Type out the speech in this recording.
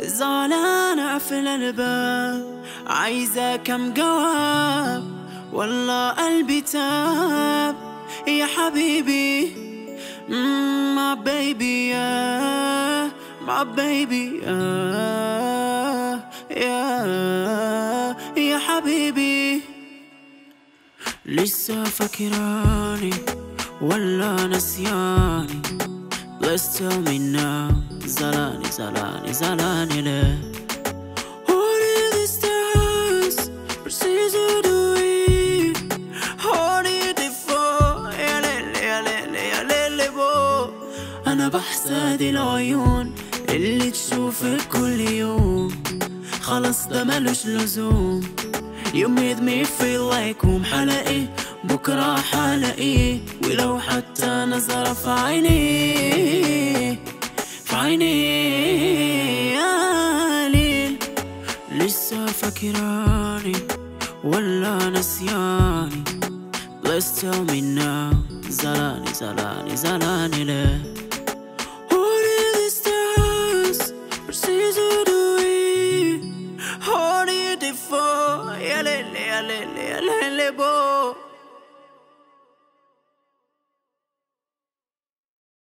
زعلان اقفل الباب عايزة كم جواب والله قلبي تاب يا حبيبي ما بيبي يا ما بيبي يا يا يا حبيبي لسه فاكراني ولا نسياني Let's tell me now زعلاني زعلاني زعلاني ليه What is this dance? Proceeds to do it What is it for? يا ليلي يا ليلي يا ليلي بو أنا بحسد العيون اللي تشوفك كل يوم خلص ده ملوش لزوم You made me feel like هوم حلقي بكرة حلقي ولو حتى نظرة في عيني في عيني يا ليل لسه فاكراني ولا نسياني Let's tell me now زعلاني زعلاني زعلاني ليه What is this dance? Proceeds to do it What is it for? يا ليلي يا ليلي يا ليلي بو